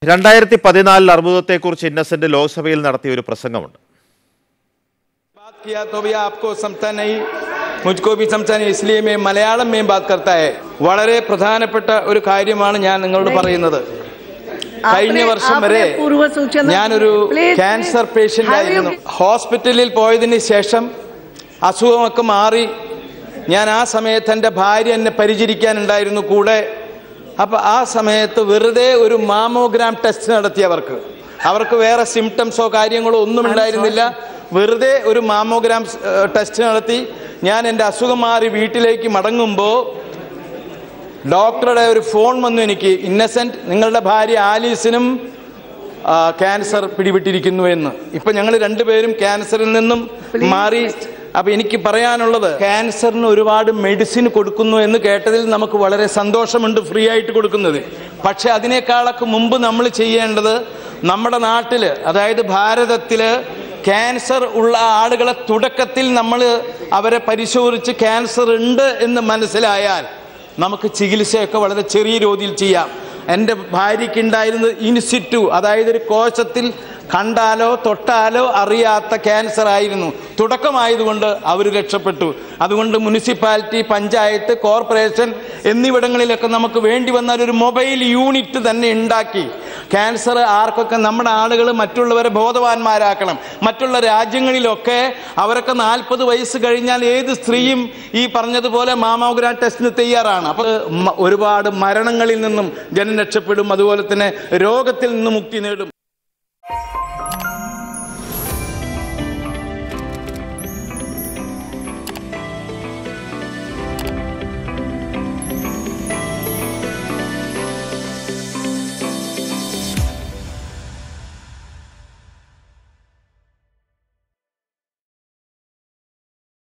രണ്ടായിരത്തി പതിനാലിൽ അർബുദത്തെക്കുറിച്ച് ഇന്നസെന്റ് ലോക്സഭയിൽ നടത്തിയ ഒരു പ്രസംഗമുണ്ട് बात किया तो भी आपको समझता नहीं മുജ്കോ ബി സംസാൻ ഇസ്ലിയെ മേ മലയാളം മേ ബാത് കർത്താ ഹെ വളരെ പ്രധാനപ്പെട്ട ഒരു കാര്യമാണ് ഞാൻ നിങ്ങളോട് പറയുന്നത് കഴിഞ്ഞ आपने- വർഷം आपने വരെ पूर्व सूचना ഞാനൊരു Please, cancer please. Patient Have you- ആയിരുന്നു ഹോസ്പിറ്റലിൽ പോയതിന് ശേഷം അസുഖമൊക്കെ മാറി ഞാൻ ആ സമയത്ത് എൻ്റെ ഭാര്യ എന്നെ പരിചരിക്കാനുണ്ടായിരുന്നു കൂടെ അപ്പൊ ആ സമയത്ത് വെറുതെ ഒരു മാമോഗ്രാം ടെസ്റ്റ് നടത്തിയവർക്ക് അവർക്ക് വേറെ സിംറ്റംസോ കാര്യങ്ങളോ ഒന്നും ഉണ്ടായിരുന്നില്ല വെറുതെ ഒരു മാമോഗ്രാം ഏഹ്, ടെസ്റ്റ് നടത്തി ഞാൻ എൻ്റെ അസുഖം മാറി വീട്ടിലേക്ക് മടങ്ങുമ്പോൾ ഡോക്ടറുടെ ഒരു ഫോൺ വന്നു എനിക്ക് ഇന്നസെന്റ് നിങ്ങളുടെ ഭാര്യ ആലീസിനും ആ, ക്യാൻസർ പിടിപെട്ടിരിക്കുന്നു എന്ന് ഇപ്പൊ ഞങ്ങൾ രണ്ടുപേരും ക്യാൻസറിൽ നിന്നും മാറി അപ്പൊ എനിക്ക് പറയാനുള്ളത് ക്യാൻസറിന് ഒരുപാട് മെഡിസിൻ കൊടുക്കുന്നു എന്ന് കേട്ടതിൽ നമുക്ക് വളരെ സന്തോഷമുണ്ട് ഫ്രീ ആയിട്ട് കൊടുക്കുന്നത് പക്ഷെ അതിനേക്കാളൊക്കെ മുമ്പ് നമ്മൾ ചെയ്യേണ്ടത് നമ്മുടെ നാട്ടില് അതായത് ഭാരതത്തില് ക്യാൻസർ ഉള്ള ആളുകളെ തുടക്കത്തിൽ നമ്മൾ അവരെ പരിശോധിച്ച് ക്യാൻസർ ഉണ്ട് എന്ന് മനസ്സിലായാൽ നമുക്ക് ചികിത്സയൊക്കെ വളരെ ചെറിയ രീതിയിൽ ചെയ്യാം എൻ്റെ ഭാര്യയ്ക്ക് ഉണ്ടായിരുന്നത് ഇൻസിറ്റു അതായത് ഒരു കോശത്തിൽ കണ്ടാലോ തൊട്ടാലോ അറിയാത്ത ക്യാൻസർ ആയിരുന്നു തുടക്കമായതുകൊണ്ട് അവർ രക്ഷപ്പെട്ടു അതുകൊണ്ട് മുനിസിപ്പാലിറ്റി പഞ്ചായത്ത് കോർപ്പറേഷൻ എന്നിവിടങ്ങളിലൊക്കെ നമുക്ക് വേണ്ടി വന്നാൽ ഒരു മൊബൈൽ യൂണിറ്റ് തന്നെ ഉണ്ടാക്കി ക്യാൻസർ ആർക്കൊക്കെ നമ്മുടെ ആളുകൾ മറ്റുള്ളവരെ ബോധവാന്മാരാക്കണം മറ്റുള്ള രാജ്യങ്ങളിലൊക്കെ അവരൊക്കെ നാൽപ്പത് വയസ്സ് കഴിഞ്ഞാൽ ഏത് സ്ത്രീയും ഈ പറഞ്ഞതുപോലെ മാമോഗ്രാം ടെസ്റ്റിന് തയ്യാറാണ് അപ്പോൾ മ- ഒരുപാട് മരണങ്ങളിൽ നിന്നും ജനം രക്ഷപ്പെടും അതുപോലെ തന്നെ രോഗത്തിൽ നിന്ന് മുക്തി നേടും